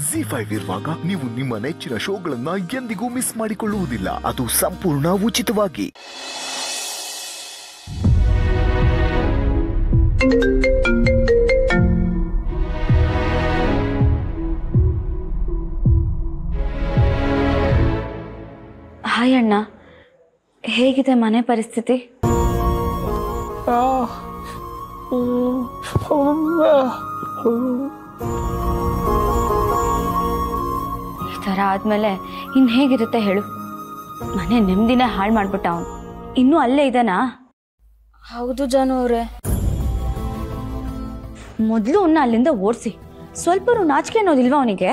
G five ಇರುವಾಗ ನೀವು ನಿಮ್ಮ ನೆಚ್ಚಿನ ಶೋಗಳನ್ನ ಎಂದಿಗೂ ಮಿಸ್ ಮಾಡಿಕೊಳ್ಳುವುದಿಲ್ಲ ಅದು ಸಂಪೂರ್ಣ ಉಚಿತವಾಗಿ ಹಾಯ್ ಅಣ್ಣ ಹೇಗಿದೆ ಮನೆ ಪರಿಸ್ಥಿತಿ ಈ ಥರ ಆದ್ಮೇಲೆ ಇನ್ನು ಹೇಗಿರುತ್ತೆ ಹೇಳು ಮನೆ ನೆಮ್ಮದಿನೇ ಹಾಳು ಮಾಡ್ಬಿಟ್ಟ ಅವನು ಇನ್ನೂ ಅಲ್ಲೇ ಇದ್ದಾನಾ ಹೌದು ಜಾನು ಅವ್ರೆ ಮೊದಲು ಅವನ್ನ ಅಲ್ಲಿಂದ ಓಡಿಸಿ ಸ್ವಲ್ಪ ನಾಚಿಕೆ ಅನ್ನೋದಿಲ್ವಾ ಅವನಿಗೆ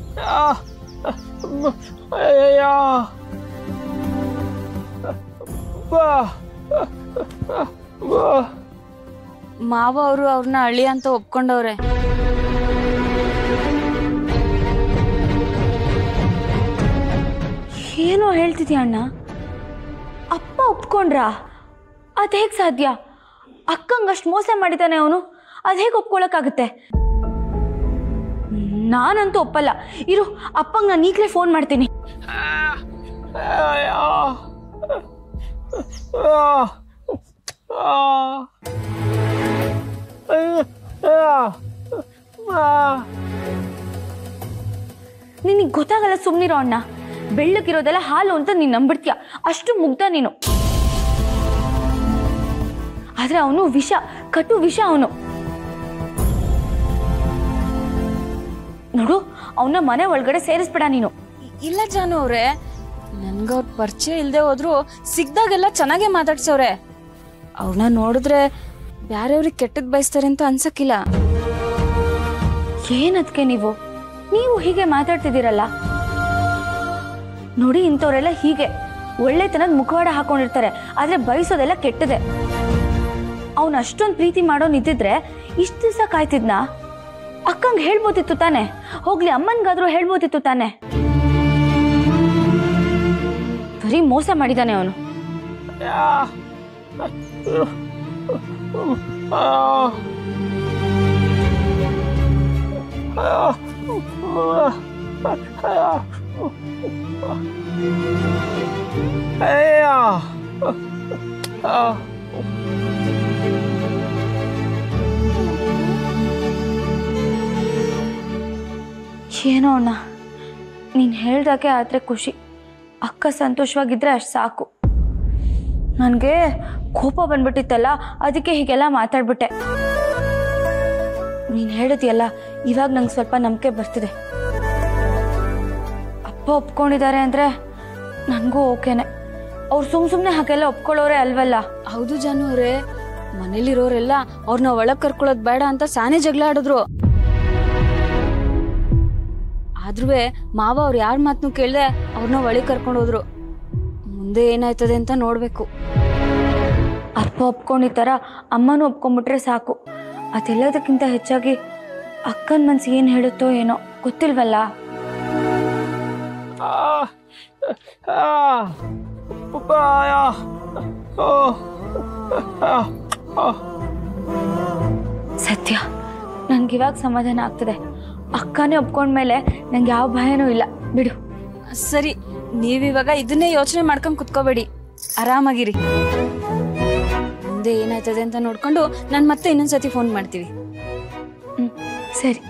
ಮಾವ ಅವರು ಅವ್ರನ್ನ ಅಳಿ ಅಂತ ಒಪ್ಕೊಂಡವ್ರೆ ಏನೋ ಹೇಳ್ತಿದ್ಯಾ ಅಣ್ಣ ಅಪ್ಪ ಒಪ್ಕೊಂಡ್ರಾ ಅದು ಹೇಗೆ ಸಾಧ್ಯ ಅಕ್ಕಂಗಷ್ಟು ಮೋಸ ಮಾಡಿದ್ದಾನೆ ಅವನು ಅದು ಹೇಗೆ ಒಪ್ಕೊಳಕ್ಕಾಗುತ್ತೆ ನಾನಂತೂ ಒಪ್ಪಲ್ಲ ಇರು ಅಪ್ಪಂಗೆ ನಾನು ಈಗಲೇ ಫೋನ್ ಮಾಡ್ತೀನಿ ನಿನಗೆ ಗೊತ್ತಾಗಲ್ಲ ಸುಮ್ಮನಿರೋ ಅಣ್ಣ ಬೆಳ್ಳಕ್ಕಿರೋದೆಲ್ಲ ಹಾಲು ಅಂತ ನೀನು ನಂಬಿಡ್ತೀಯ ಅಷ್ಟು ಮುಗ್ಧ ನೀನು ಆದ್ರೆ ಅವನು ವಿಷ ಕಟು ವಿಷ ಅವನು ನೋಡು ಅವನ ಮನೆ ಒಳಗಡೆ ಸೇರಿಸ್ಬೇಡ ನೀನು ಇಲ್ಲ ಜಾನು ಅವ್ರೆ ನನ್ಗ ಅವ್ರ ಪರಿಚಯ ಇಲ್ದೆ ಹೋದ್ರು ಸಿಗ್ದಾಗೆಲ್ಲ ಚೆನ್ನಾಗೇ ಮಾತಾಡ್ಸವ್ರೆ ಅವ್ರನ್ನ ನೋಡಿದ್ರೆ ಬ್ಯಾರೆಯವ್ರಿಗೆ ಕೆಟ್ಟದ್ ಬಯಸ್ತಾರೆ ಅಂತ ಅನ್ಸಕ್ಕಿಲ್ಲ ಏನದ್ಕೆ ನೀವು ನೀವು ಹೀಗೆ ಮಾತಾಡ್ತಿದ್ದೀರಲ್ಲ ನೋಡಿ ಇಂಥವ್ರೆಲ್ಲ ಹೀಗೆ ಒಳ್ಳೆತನದ ಮುಖವಾಡ ಹಾಕೊಂಡಿರ್ತಾರೆ ಆದ್ರೆ ಬಯಸೋದೆಲ್ಲ ಕೆಟ್ಟದೆ ಅವನು ಅಷ್ಟೊಂದು ಪ್ರೀತಿ ಮಾಡೋನ್ ಇದ್ದಿದ್ರೆ ಇಷ್ಟು ದಿವಸ ಕಾಯ್ತಿದ್ನ ಅಕ್ಕಂಗೆ ಹೇಳ್ಬೋದಿತ್ತು ತಾನೆ ಹೋಗ್ಲಿ ಅಮ್ಮನ್ಗಾದ್ರೂ ಹೇಳ್ಬೋದಿತ್ತು ತಾನೆ ಬರೀ ಮೋಸ ಮಾಡಿದಾನೆ ಅವನು ಏನೋ ಅಣ್ಣ ನೀನು ಹೇಳ್ದಾಗೆ ಆದರೆ ಖುಷಿ ಅಕ್ಕ ಸಂತೋಷವಾಗಿದ್ರೆ ಅಷ್ಟು ಸಾಕು ನನಗೆ ಕೋಪ ಬಂದ್ಬಿಟ್ಟಿತ್ತಲ್ಲ ಅದಕ್ಕೆ ಹೀಗೆಲ್ಲ ಮಾತಾಡ್ಬಿಟ್ಟೆ ನೀನು ಹೇಳಿದ್ಯಲ್ಲ ಇವಾಗ ನಂಗೆ ಸ್ವಲ್ಪ ನಂಬಿಕೆ ಬರ್ತಿದೆ ಅಪ್ಪ ಒಪ್ಕೊಂಡಿದ್ದಾರೆ ಅಂದರೆ ನನಗೂ ಓಕೆನೆ ಅವ್ರು ಸುಮ್ ಸುಮ್ಮನೆ ಹಾಗೆಲ್ಲ ಒಪ್ಕೊಳ್ಳೋರೆ ಅಲ್ವಲ್ಲ ಹೌದು ಜಾನು ಅವ್ರೆ ಮನೇಲಿರೋರೆಲ್ಲ ಅವ್ರನ್ನ ಒಳಗ್ ಕರ್ಕೊಳ್ಳೋದ್ ಬೇಡ ಅಂತ ಸಾನೆ ಜಗಳ ಆಡಿದ್ರು ಆದ್ರೂ ಮಾವ ಅವ್ರು ಯಾರ ಮಾತನ್ನು ಕೇಳ್ದೆ ಅವ್ರನ್ನ ಒಳಗೆ ಕರ್ಕೊಂಡು ಹೋದ್ರು ಮುಂದೆ ಏನಾಯ್ತದೆ ಅಂತ ನೋಡ್ಬೇಕು ಅಪ್ಪ ಒಪ್ಕೊಂಡಿದ್ದಾರ ಅಮ್ಮನೂ ಒಪ್ಕೊಂಡ್ಬಿಟ್ರೆ ಸಾಕು ಅದೆಲ್ಲದಕ್ಕಿಂತ ಹೆಚ್ಚಾಗಿ ಅಕ್ಕನ ಮನ್ಸು ಏನು ಹೇಳುತ್ತೋ ಏನೋ ಗೊತ್ತಿಲ್ವಲ್ಲ ಸತ್ಯ ನಂಗೆ ಇವಾಗ ಸಮಾಧಾನ ಆಗ್ತದೆ ಅಕ್ಕನೇ ಒಪ್ಕೊಂಡ್ಮೇಲೆ ನಂಗೆ ಯಾವ ಭಯನೂ ಇಲ್ಲ ಬಿಡು ಸರಿ ನೀವಿವಾಗ ಇದನ್ನೇ ಯೋಚನೆ ಮಾಡ್ಕೊಂಡ್ ಕುತ್ಕೋಬೇಡಿ ಆರಾಮಾಗಿರಿ ಮುಂದೆ ಏನಾಯ್ತದೆ ಅಂತ ನೋಡ್ಕೊಂಡು ನಾನು ಮತ್ತೆ ಇನ್ನೊಂದ್ಸತಿ ಫೋನ್ ಮಾಡ್ತೀವಿ ಹ್ಞೂ ಸರಿ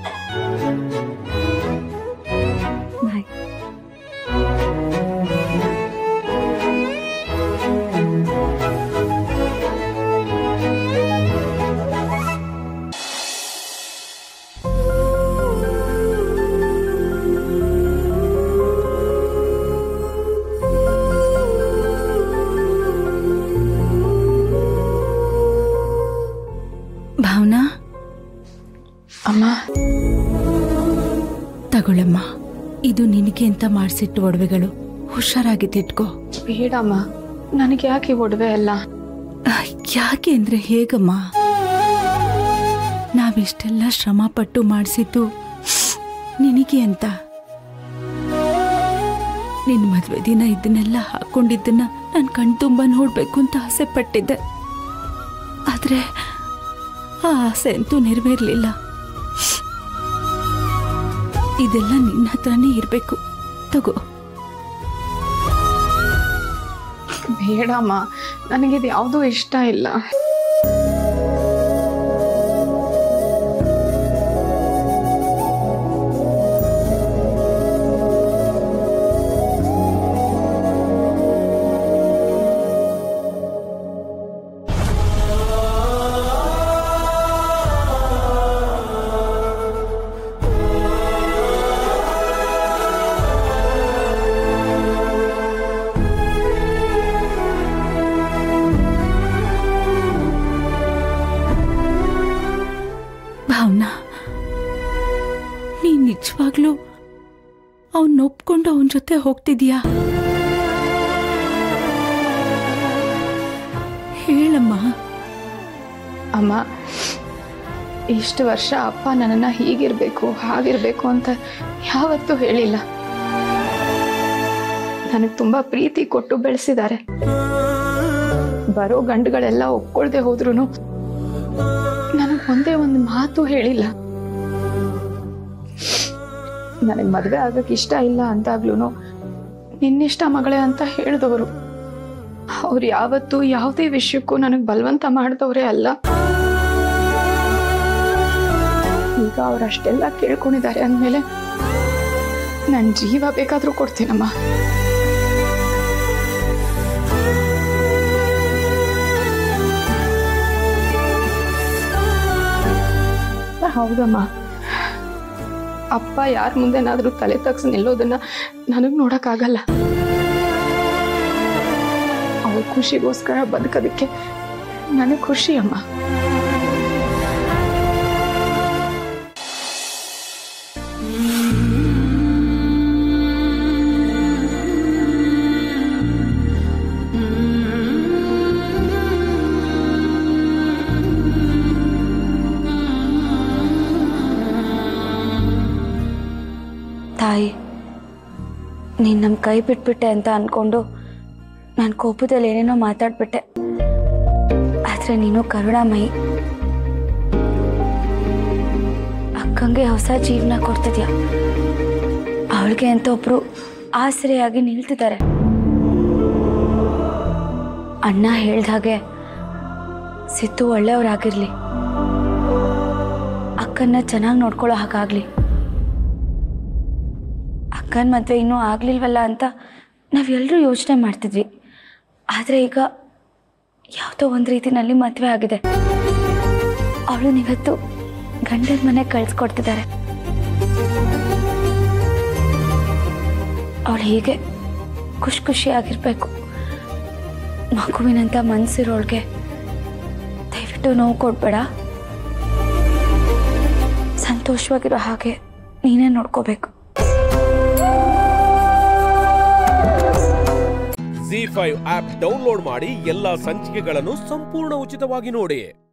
ಬಾಯ್ ಭಾವನಾ ಅಮ್ಮ ತಗೊಳಮ್ಮ ಇದು ನಿನಗೆ ಅಂತ ಮಾಡಿಸಿಟ್ಟು ಒಡವೆಗಳು ಹುಷಾರಾಗಿದ್ದಿಟ್ಕೋ ಬೇಡಮ್ಮ ನನಗೆ ಯಾಕೆ ಈ ಒಡವೆ ಎಲ್ಲ ಅಹ್, ಯಾಕೆ ಅಂದ್ರೆ ಹೇಗಮ್ಮ ನಾವಿಷ್ಟೆಲ್ಲ ಶ್ರಮ ಪಟ್ಟು ಮಾಡಿಸಿದ್ದು ನಿನಗೆ ಅಂತ ನಿನ್ ಮದ್ವೆ ದಿನ ಇದನ್ನೆಲ್ಲ ಹಾಕೊಂಡಿದ್ದನ್ನ ನಾನು ಕಣ್ತುಂಬ ನೋಡ್ಬೇಕು ಅಂತ ಆಸೆ ಪಟ್ಟಿದ್ದೆ ಆದ್ರೆ ಆ ಆಸೆ ಅಂತೂ ನೆರವೇರ್ಲಿಲ್ಲ ಇದೆಲ್ಲ ನಿನ್ನ ಹತ್ರನೇ ಇರಬೇಕು ತಗೋ ಬೇಡಮ್ಮ ನನಗಿದು ಯಾವುದೂ ಇಷ್ಟ ಇಲ್ಲ ಭಾವನಾ ನೀನ್ ನಿಜವಾಗ್ಲೂ ಅವನ್ ಒಪ್ಕೊಂಡು ಅವನ ಜೊತೆ ಹೋಗ್ತಿದ್ಯಾ ಹೇಳಮ್ಮ ಅಮ್ಮ ಇಷ್ಟು ವರ್ಷ ಅಪ್ಪ ನನ್ನನ್ನು ಹೀಗಿರಬೇಕು ಹಾಗಿರಬೇಕು ಅಂತ ಯಾವತ್ತೂ ಹೇಳಿಲ್ಲ ನನಗೆ ತುಂಬ ಪ್ರೀತಿ ಕೊಟ್ಟು ಬೆಳೆಸಿದ್ದಾರೆ ಬರೋ ಗಂಡುಗಳೆಲ್ಲ ಒಪ್ಕೊಳ್ದೆ ಹೋದ್ರು ನನಗೆ ಒಂದೇ ಒಂದು ಮಾತು ಹೇಳಿಲ್ಲ ನನಗೆ ಮದುವೆ ಆಗಕ್ಕೆ ಇಷ್ಟ ಇಲ್ಲ ಅಂತಾಗ್ಲೂ ನಿನ್ನಿಷ್ಟ ಮಗಳೇ ಅಂತ ಹೇಳಿದವರು ಅವ್ರು ಯಾವತ್ತೂ ಯಾವುದೇ ವಿಷಯಕ್ಕೂ ನನಗೆ ಬಲವಂತ ಮಾಡಿದವರೇ ಅಲ್ಲ ಈಗ ಅವ್ರು ಅಷ್ಟೆಲ್ಲ ಕೇಳ್ಕೊಂಡಿದ್ದಾರೆ ಅಂದಮೇಲೆ ನನ್ನ ಜೀವ ಬೇಕಾದ್ರೂ ಕೊಡ್ತೀನಮ್ಮ ಹೌದಮ್ಮ ಅಪ್ಪ ಯಾರ ಮುಂದೆನಾದ್ರೂ ತಲೆ ತಗ್ಸಿ ನಿಲ್ಲೋದನ್ನ ನನಗ್ ನೋಡಕ್ಕಾಗಲ್ಲ ಅವ್ರ ಖುಷಿಗೋಸ್ಕರ ಬದುಕೋದಕ್ಕೆ ನನಗೆ ಖುಷಿ ಅಮ್ಮ ತಾಯಿ ನೀನು ನಮ್ಮ ಕೈ ಬಿಟ್ಬಿಟ್ಟೆ ಅಂತ ಅನ್ಕೊಂಡು ನಾನು ಕೋಪದಲ್ಲಿ ಏನೇನೋ ಮಾತಾಡ್ಬಿಟ್ಟೆ ಆದರೆ ನೀನು ಕರುಣಾಮಯಿ ಅಕ್ಕಂಗೆ ಹೊಸ ಜೀವನ ಕೊಡ್ತಿದ್ಯಾ ಅವಳಿಗೆ ಅಂತ ಒಬ್ರು ಆಸರೆಯಾಗಿ ನಿಲ್ತಿದ್ದಾರೆ ಅಣ್ಣ ಹೇಳ್ದ ಹಾಗೆ ಸಿದ್ದು ಒಳ್ಳೆಯವರಾಗಿರ್ಲಿ ಅಕ್ಕನ್ನ ಚೆನ್ನಾಗಿ ನೋಡ್ಕೊಳ್ಳೋ ಹಾಗಾಗ್ಲಿ ಅಕ್ಕನ ಮದುವೆ ಇನ್ನೂ ಆಗಲಿಲ್ವಲ್ಲ ಅಂತ ನಾವೆಲ್ಲರೂ ಯೋಚನೆ ಮಾಡ್ತಿದ್ವಿ ಆದರೆ ಈಗ ಯಾವುದೋ ಒಂದು ರೀತಿನಲ್ಲಿ ಮದುವೆ ಆಗಿದೆ ಅವಳು ಇವತ್ತು ಗಂಡನ ಮನೆ ಕಳಿಸ್ಕೊಡ್ತಿದ್ದಾರೆ ಅವಳು ಹೀಗೆ ಖುಷಿ ಖುಷಿಯಾಗಿರ್ಬೇಕು ಮಗುವಿನಂತ ಮನಸ್ಸಿರೋಳ್ಗೆ ದಯವಿಟ್ಟು ನೋವು ಕೊಡ್ಬೇಡ ಸಂತೋಷವಾಗಿರೋ ಹಾಗೆ ನೀನೇ ನೋಡ್ಕೋಬೇಕು ಜಿ ಫೈವ್ ಆಪ್ ಡೌನ್ಲೋಡ್ ಮಾಡಿ ಎಲ್ಲಾ ಸಂಚಿಕೆಗಳನ್ನು ಸಂಪೂರ್ಣ ಉಚಿತವಾಗಿ ನೋಡಿ